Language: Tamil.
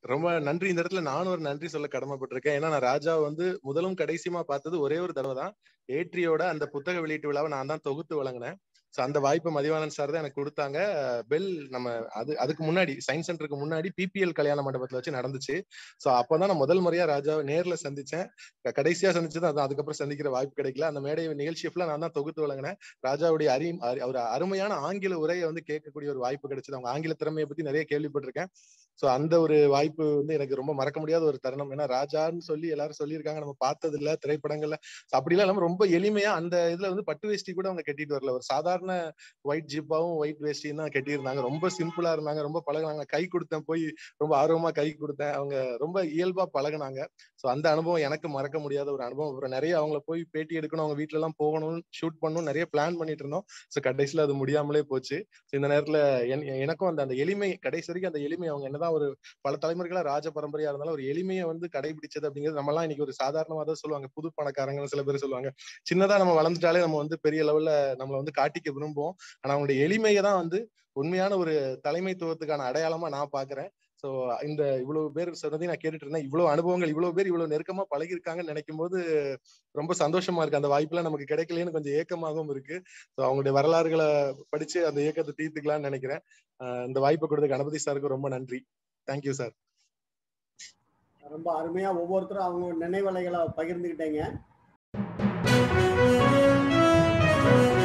ரொம்ப நன்றி இந்த இடத்துல நானும் ஒரு நன்றி சொல்ல கடமைப்பட்டிருக்கேன் ஏன்னா நான் ராஜா வந்து முதலும் கடைசியுமா பார்த்தது ஒரே ஒரு தடவை தான் ஏட்ரியோட அந்த புத்தக வெளியீட்டு விழாவை நான் தான் தொகுத்து வழங்கினேன் ஸோ அந்த வாய்ப்பு மதிவானன் சார் தான் எனக்கு கொடுத்தாங்க பெல் நம்ம அது அதுக்கு முன்னாடி சயின்ஸ் சென்டருக்கு முன்னாடி பிபிஎல் கல்யாண மண்டபத்துல வச்சு நடந்துச்சு ஸோ அப்பதான் நான் முதல் முறையா ராஜாவை நேர்ல சந்திச்சேன் க- கடைசியா சந்திச்சது அது அதுக்கப்புறம் சந்திக்கிற வாய்ப்பு கிடைக்கல அந்த மேடை நிகழ்ச்சி ஃபுல்லா நான் தான் தொகுத்து வழங்கினேன் ராஜாவுடைய அறி அறி- ஒரு அருமையான ஆங்கில உரையை வந்து கேட்கக்கூடிய ஒரு வாய்ப்பு கிடைச்சது அவங்க ஆங்கில திறமையை பத்தி நிறைய கேள்விப்பட்டிருக்கேன் ஸோ அந்த ஒரு வாய்ப்பு வந்து எனக்கு ரொம்ப மறக்க முடியாத ஒரு தருணம் ஏன்னா ராஜான்னு சொல்லி எல்லாரும் சொல்லியிருக்காங்க நம்ம பார்த்தது இல்ல திரைப்படங்கள்ல So அப்படிலாம் இல்லாம ரொம்ப எளிமையா அந்த இதுல வந்து பட்டு வேஷ்டி கூட அவங்க கட்டிட்டு வரல ஒரு சாதாரண ஒயிட் ஜிப்பாவும் ஒயிட் வேஷ்டியும் தான் கட்டியிருந்தாங்க ரொம்ப சிம்பிளா இருந்தாங்க ரொம்ப பழகுனாங்க கை கொடுத்தேன் போய் ரொம்ப ஆர்வமா கை கொடுத்தேன் அவங்க ரொம்ப இயல்பா பழகுனாங்க ஸோ அந்த அனுபவம் எனக்கு மறக்க முடியாத ஒரு அனுபவம் அப்புறம் நிறைய அவங்கள போய் பேட்டி எடுக்கணும் அவங்க வீட்ல எல்லாம் போகணும் ஷூட் பண்ணணும் நிறைய பிளான் பண்ணிட்டு இருந்தோம் ஸோ கடைசியில அது முடியாமலே போச்சு ஸோ இந்த நேரத்துல என்- எனக்கும் அந்த அந்த எளிமை கடைசி வரைக்கும் அந்த எளிமை அவங்க என்னதான் ஒரு பல தலைமுறைகளா ராஜ பரம்பரையா இருந்தாலும் ஒரு எளிமையை வந்து கடைபிடிச்சது அப்படிங்கிறது நம்ம எல்லாம் இன்னைக்கு ஒரு சாதாரணமா தான் சொல்லுவாங்க புது பணக்காரங்கன்னு சில பேர் சொல்லுவாங்க சின்னதா நம்ம வளர்ந்துட்டாலே நம்ம வந்து பெரிய லெவல்ல நம்மள வந்து காட்டிக்க விரும்புவோம் ஆனா அவங்களுடைய எளிமையை தான் வந்து உண்மையான ஒரு தலைமைத்துவத்துக்கான அடையாளமா நான் பாக்குறேன் சோ இந்த இவ்வளவு பேர் சொன்னதையும் நான் கேட்டுட்டு இருந்தேன் இவ்வளவு அனுபவங்கள் இவ்வளவு பேர் இவ்வளவு நெருக்கமா பழகிருக்காங்கன்னு நினைக்கும் போது ரொம்ப சந்தோஷமா இருக்கு அந்த வாய்ப்புலாம் நமக்கு கிடைக்கலையேன்னு கொஞ்சம் ஏக்கமாகவும் இருக்கு ஸோ அவங்களுடைய வரலாறுகளை படிச்சு அந்த ஏக்கத்தை தீர்த்துக்கலாம்னு நினைக்கிறேன் ஆஹ் இந்த வாய்ப்பை கொடுத்த கணபதி சாருக்கு ரொம்ப நன்றி தேங்க்யூ சார் ரொம்ப அருமையா ஒவ்வொருத்தரும் அவங்க நினைவலைகளை பகிர்ந்துக்கிட்டீங்க